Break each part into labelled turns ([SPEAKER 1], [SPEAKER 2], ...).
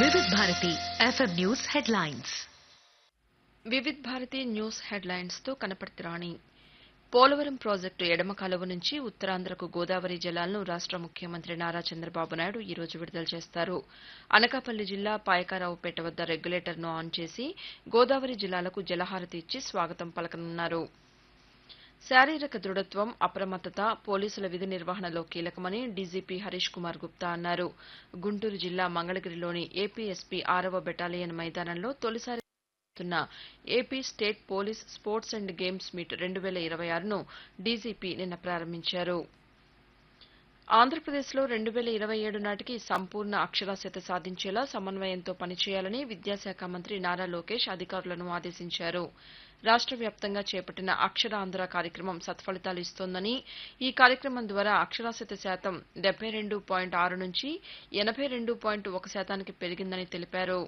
[SPEAKER 1] వివిధ Bharati FM news headlines
[SPEAKER 2] Vividh Bharati news headlines తో కనపర్తి రాణి Polavaram project ఎడమ కాలువ నుంచి ఉత్తరాంధ్రకు గోదావరి జలాలను రాష్ట ముఖ్యమంత్రి నారా చంద్రబాబు నాయుడు ఈ రోజు విడుదల చేస్తారు అనకాపల్లి జిల్లా పాయకారావుపేట వద్ద రెగ్యులేటర్ను ఆన్ చేసి గోదావరి జిల్లాలకు జలహారతి ఇచ్చి స్వాగతం పలకనున్నారు శారీరక దృఢత్వం అప్రమత్తత పోలీసుల విధి నిర్వహణలో కీలకమని డీజీపీ హరీష్ కుమార్ గుప్తా అన్నారు గుంటూరు జిల్లా మంగళగిరిలోని ఏపీఎస్పీ ఆరవ బెటాలియన్ మైదానంలో తొలిసారి జరుగుతున్న AP state police sports and games meet రెండు వేల ఇరవై ఆరును డీజీపీ నిన్న ప్రారంభించారు ఆంధ్రప్రదేశ్లో రెండు వేల ఇరవై ఏడు నాటికి సంపూర్ణ అక్షరాస్యత సాధించేలా సమన్వయంతో పనిచేయాలని విద్యాశాఖ మంత్రి నారా లోకేష్ అధికారులను ఆదేశించారు రాష్ట వ్యాప్తంగా చేపట్టిన అక్షరాంధ్ర కార్యక్రమం సత్ఫలితాలు ఇస్తోందని ఈ కార్యక్రమం ద్వారా అక్షరాస్యత శాతం డెబ్బై రెండు పాయింట్ ఆరు నుంచి ఎనభై రెండు పాయింట్ ఒక శాతానికి పెరిగిందని తెలిపారు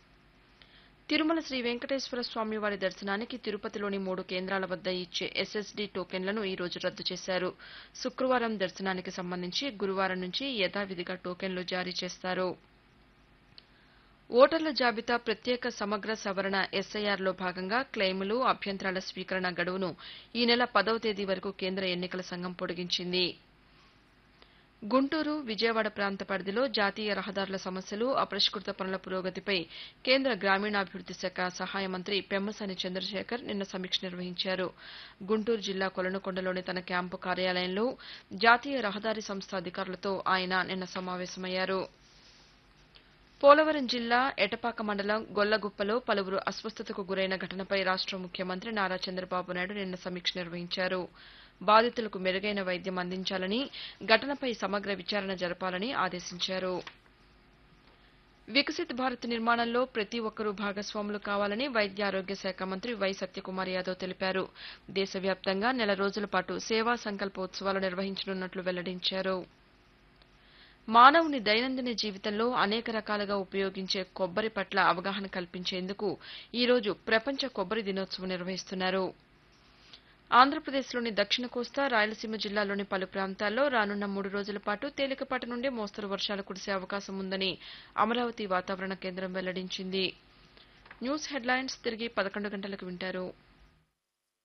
[SPEAKER 2] తిరుమల శ్రీ వెంకటేశ్వర స్వామి వారి దర్శనానికి తిరుపతిలోని మూడు కేంద్రాల వద్ద ఇచ్చే ఎస్ఎస్డీ టోకెన్లను ఈ రోజు రద్దు చేశారు శుక్రవారం దర్శనానికి సంబంధించి గురువారం నుంచి యథావిధిగా టోకెన్లు జారీ చేస్తారు ఓటర్ల జాబితా ప్రత్యేక సమగ్ర సవరణ ఎస్ఐఆర్లో భాగంగా క్లెయిములు అభ్యంతరాల స్వీకరణ గడువును ఈ నెల పదవ తేదీ వరకు కేంద్ర ఎన్నికల సంఘం పొడిగించింది గుంటూరు విజయవాడ ప్రాంత పరిధిలో జాతీయ రహదారుల సమస్యలు అపరిష్కృత పనుల పురోగతిపై కేంద్ర గ్రామీణాభివృద్ది శాఖ సహాయ మంత్రి పెమ్మసాని చంద్రశేఖర్ నిన్న సమీక్ష నిర్వహించారు గుంటూరు జిల్లా కొలనుకొండలోని తన క్యాంపు కార్యాలయంలో జాతీయ రహదారి సంస్థ అధికారులతో ఆయన నిన్న సమావేశమయ్యారు పోలవరం జిల్లా ఎటపాక మండలం గొల్లగుప్పలో పలువురు అస్వస్థతకు గురైన ఘటనపై రాష్ట ముఖ్యమంత్రి నారా చంద్రబాబు నాయుడు నిన్న సమీక్ష నిర్వహించారు బాధితులకు మెరుగైన వైద్యం అందించాలని ఘటనపై సమగ్ర విచారణ జరపాలని ఆదేశించారు వికసిత్ భారత్ నిర్మాణంలో ప్రతి ఒక్కరూ భాగస్వాములు కావాలని వైద్య ఆరోగ్య శాఖ మంత్రి వై సత్యకుమార్ యాదవ్ తెలిపారు దేశవ్యాప్తంగా నెల రోజుల పాటు సేవా సంకల్పోత్సవాలు నిర్వహించనున్నట్లు వెల్లడించారు మానవుని దైనందిన జీవితంలో అనేక రకాలుగా ఉపయోగించే కొబ్బరి పట్ల అవగాహన కల్పించేందుకు ఈరోజు ప్రపంచ కొబ్బరి దినోత్సవం నిర్వహిస్తున్నారు ఆంధ్రప్రదేశ్లోని దక్షిణ కోస్తా రాయలసీమ జిల్లాలోని పలు ప్రాంతాల్లో రానున్న మూడు రోజుల పాటు తేలికపాటి నుండి మోస్తరు వర్షాలు కురిసే అవకాశం ఉందని అమరావతి వాతావరణ కేంద్రం వెల్లడించింది న్యూస్ హెడ్లైన్స్ తిరిగి పదకొండు గంటలకు వింటారు